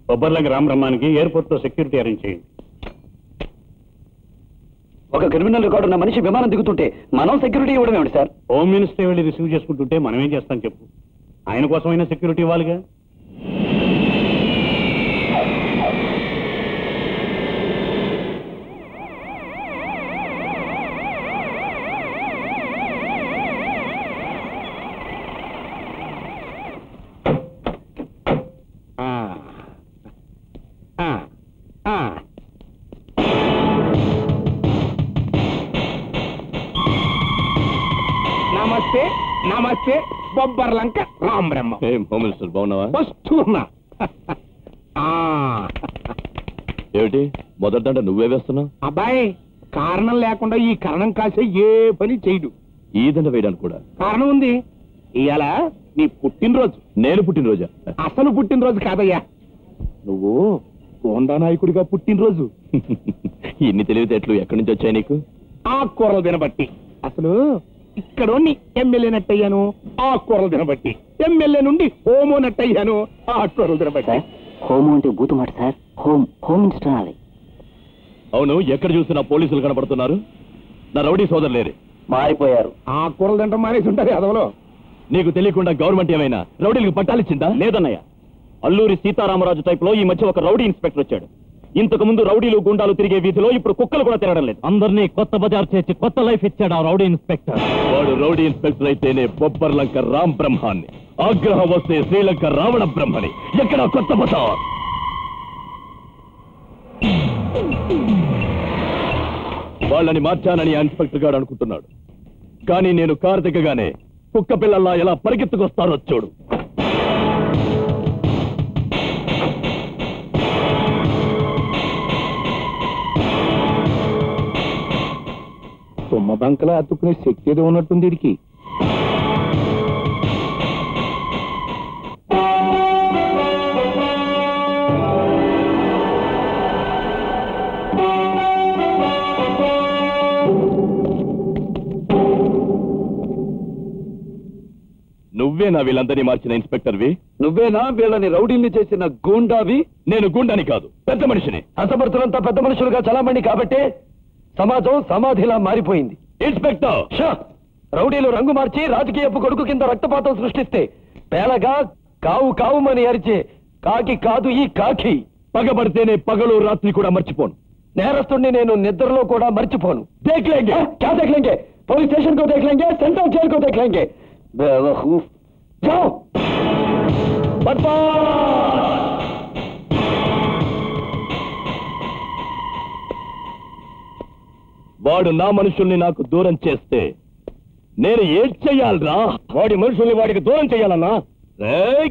బొబ్బర్లంక రామబ్రహ్మానికి ఎయిర్పోర్ట్ లో security arrange చేయండి ఒక క్రిమినల్ రికార్డు ఉన్న మనిషి విమానం దిగుతుంటే మనం సెక్యూరిటీ ఇవ్వడం ఏమిటి సార్ హోమ్ మినిస్టర్ వెళ్ళి రిసీవ్ చేసుకుంటుంటే మనం ఏం చేస్తాం చెప్పు ఆయన కోసమైనా సెక్యూరిటీ ఇవ్వాలిగా నమస్తే నమస్తే బొబ్బర్లంక రామ్ బ్రహ్మ ఏం హోమ్ మినిస్టర్ బాగున్నావా వస్తున్నా ఆ, ఏమిటి మొదటి దండ నువ్వే వేస్తున్నావు అబ్బాయి కారణం లేకుండా ఈ కరణం కాసే ఏ పని చేయడు ఈ దండ వేయడానికి కూడా కారణం ఉంది ఇవాళ నీ పుట్టినరోజు నేను పుట్టినరోజా అసలు పుట్టినరోజు కాదయ్యా నువ్వు గోండా నాయకుడిగా పుట్టినరోజు ఇన్ని తెలివితేటలు ఎక్కడి నుంచి వచ్చాయి నీకు ఆ కూరలు తినబట్టి అసలు ఇక్కడోని ఎమ్మెల్యే నట్టయ్యాను ఆ కూరలు తినబట్టి ఎమ్మెల్యే నుండి హోమో నట్టయ్యాను ఆ కూరలు తినబట్టి హోమ్ అంటే బూతు మాట సార్ హోమ్ హోమ్ మినిస్టర్ అనాలి అవును ఎక్కడ చూసినా పోలీసులు కనబడుతున్నారు నా రౌడీ సోదరు లేరే మారిపోయారు ఆ కూరలు తింటాం మానేసి ఉంటారు అదవలో నీకు తెలియకుండా గవర్నమెంట్ ఏమైనా రౌడీలకు పట్టాలిచ్చిందా లేదన్నయ్య అల్లూరి సీతారామరాజు టైప్ లో ఈ మధ్య ఒక రౌడీ ఇన్స్పెక్టర్ వచ్చాడు ఇంతకు ముందు రౌడీలు గుండాలు తిరిగే వీధిలో ఇప్పుడు కుక్కలు కూడా తిరగడం లేదు అందరినీ కొత్త బజార్ చేర్చి కొత్త లైఫ్ ఇచ్చాడు ఆ రౌడీ ఇన్స్పెక్టర్ వాడు రౌడీ ఇన్స్పెక్టర్ అయితేనే బొబ్బర్లంక రామ్ బ్రహ్మాన్ని ఆగ్రహం వస్తే శ్రీలంక రావణ బ్రహ్మని ఎక్కడ కొత్త బజార్ వాళ్ళని మార్చానని ఆ ఇన్స్పెక్టర్ గారు అనుకుంటున్నాడు కానీ నేను కారు దిగగానే కుక్క పిల్లల్లా ఎలా పరిగెత్తుకొస్తారో చూడు తుమ్మ బంకలా అతుక్కునే శక్తి ఏదో ఉన్నట్టుంది వీడికి నువ్వే నా వీళ్ళందరినీ మార్చిన ఇన్స్పెక్టర్వి నువ్వేనా వీళ్ళని రౌడీల్ని చేసిన గూండావి నేను గుండని కాదు పెద్ద మనిషిని హతభర్తలంతా పెద్ద మనుషులుగా చలామణి కాబట్టే సమాజం సమాధిలా మారిపోయింది ఇన్స్పెక్టర్ షా! రౌడీలు రంగు మార్చి రాజకీయపు కొడుకు కింద రక్తపాతం సృష్టిస్తే పేలగా కావు కావుమని అరిచే కాకి కాదు ఈ కాకి పగబడితేనే పగలు రాత్రి కూడా మర్చిపోను నేరస్తుడిని నేను నిద్రలో కూడా మర్చిపోను దేख लेंगे क्या देख लेंगे पुलिस स्टेशन को देख लेंगे सेंट्रल जेल को देख लेंगे बेवकूफ जाओ వాడు నా మనుషుల్ని నాకు దూరం చేస్తే నేను ఏం చెయ్యాలరా వాడి మనుషుల్ని వాడికి దూరం చెయ్యాలన్నా రేయ్!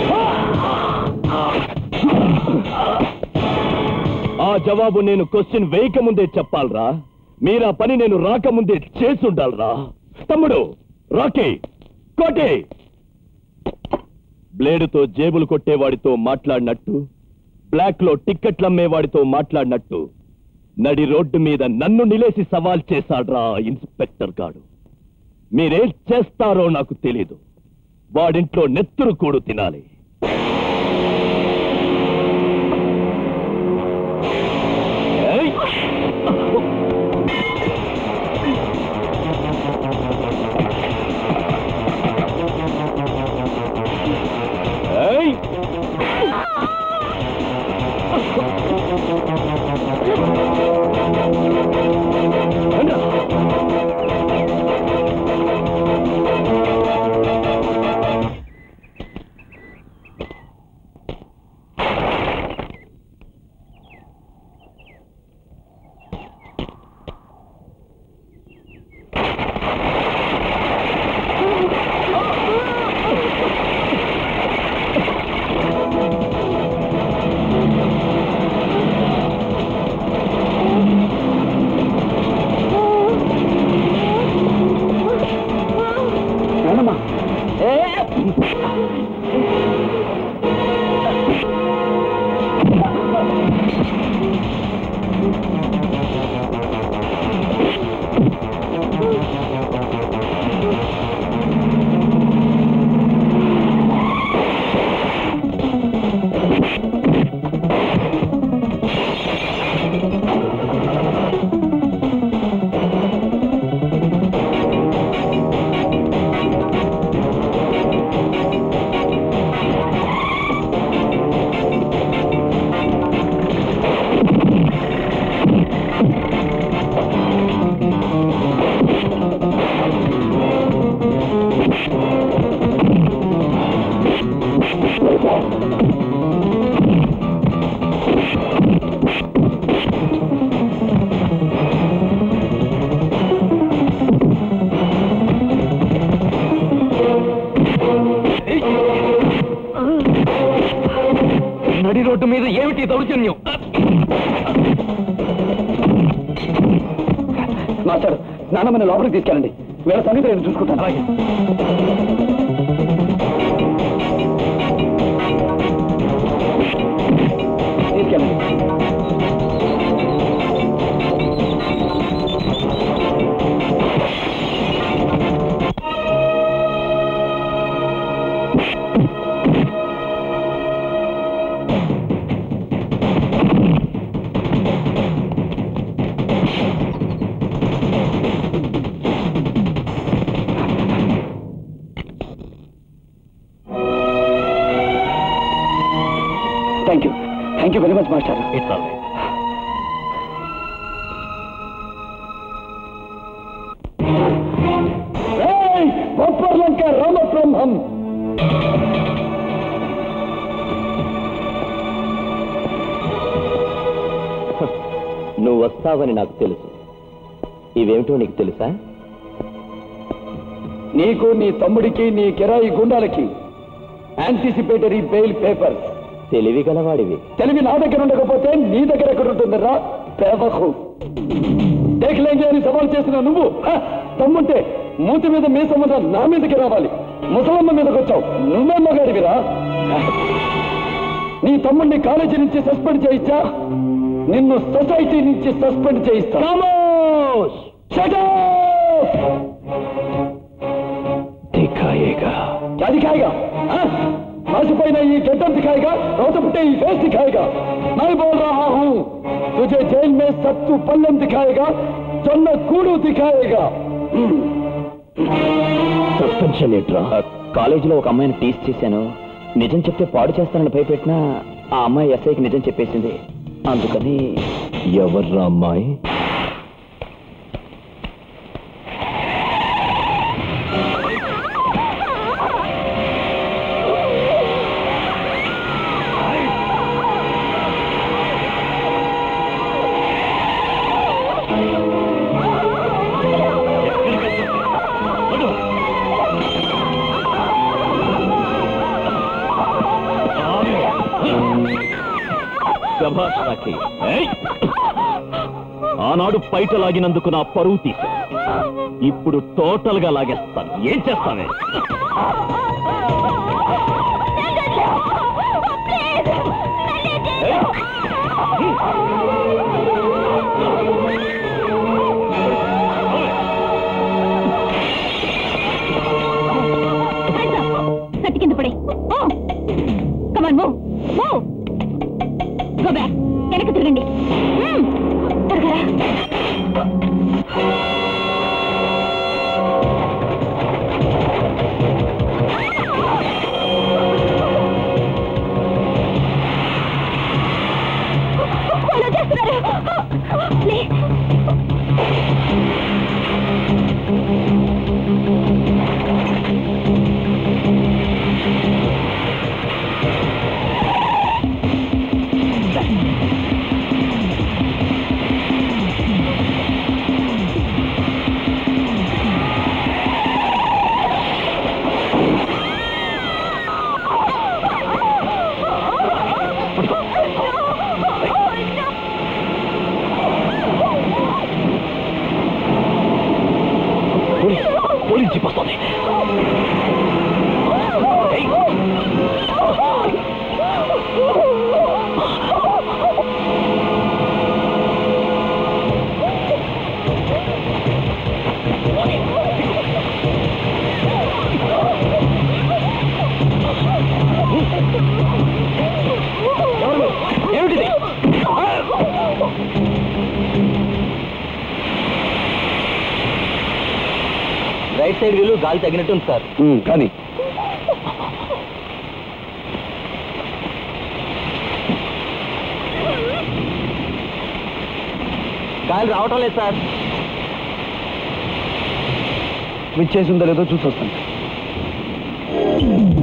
ఆ జవాబు నేను క్వశ్చన్ వేయకముందే చెప్పాలరా మీరా పని నేను రాకముందే చేసుండాలరా తమ్ముడు రాకే కోటే బ్లేడుతో జేబులు కొట్టేవాడితో మాట్లాడినట్టు బ్లాక్ లో టిక్కెట్లు అమ్మేవాడితో మాట్లాడినట్టు నడి రోడ్డు మీద నన్ను నిలేసి సవాల్ చేశాడ్రా ఇన్స్పెక్టర్ గాడు మీరేం చేస్తారో నాకు తెలీదు వాడింట్లో నెత్తురు కూడు తినాలి ఏయ్! ఏయ్! నడి రోడ్డు మీద ఏమిటి దౌర్జన్యం మాస్టర్ నాన్నమ్మని లోపలికి తీసుకెళ్ళండి వీళ్ళ సంగతి నేను చూసుకుంటాను అలాగే తీసుకెళ్ళండి thank you thank you very much master it's all right Bopparlanka Ramabrahmam నువ్వు వస్తావని నాకు తెలుసు ఇవేమిటో నీకు తెలుసా నీకు నీ తమ్ముడికి నీ కిరాయి గుండాలకి యాంటిసిపేటరీ బెయిల్ పేపర్ తెలివి గలవాడివి తెలివి నా దగ్గర ఉండకపోతే నీ దగ్గర ఎక్కడ ఉంటుందిరా పేపకు దేఖలేంగే అని సవాల్ చేసిన నువ్వు హ, తమ్ముంటే మూతి మీద మీ సంబంధం నా మీదకి రావాలి ముసలమ్మ మీదకి వచ్చావు నువ్వే మగాడివిరా నీ తమ్ముడిని కాలేజీ నుంచి సస్పెండ్ చేయించా నిన్ను సొసైటీ నుంచి సస్పెండ్ చేయిస్తా Shut up! దిఖాయేగా क्या दिखाएगा हाँ? मासिपोइना ये गड्ढम दिखाएगा रोते पुट्टे ये फेस दिखाएगा मैं बोल रहा हूँ तुझे जेल में सत्तू पल्लम दिखाएगा जन्नत कूड़ू दिखाएगा సస్పెన్షన్ ఏంట్రా కాలేజీలో ఒక అమ్మాయిని టీస్ చేశాను నిజం చెప్తే పాడు చేస్తానని భయపెట్టినా ఆ అమ్మాయి ఎస్ఐకి నిజం చెప్పేసింది అందుకని ఎవర్రా అమ్మాయి శభాష్ రాఖీ. ఏయ్! ఆనాడు పైట లాగినందుకు నా పరువు తీసా ఇప్పుడు టోటల్ గా లాగేస్తాను ఏం చేస్తానే ఏయ్! కట్టి కింద పడే come on move move go back వెనక్కి తిరగండి మ్మ్. త్వరగా రా. ఫాలో చేస్తున్నారు లే. పోలీస్ జీప్ వస్తుంది ఏయ్! ఏమిటిది రైట్ సైడ్ వీలు గాలి తగినట్టుంది సార్ కానీ గాలి రావటం లేదు సార్ స్విచ్ చేసిందో లేదో చూసి వస్తాను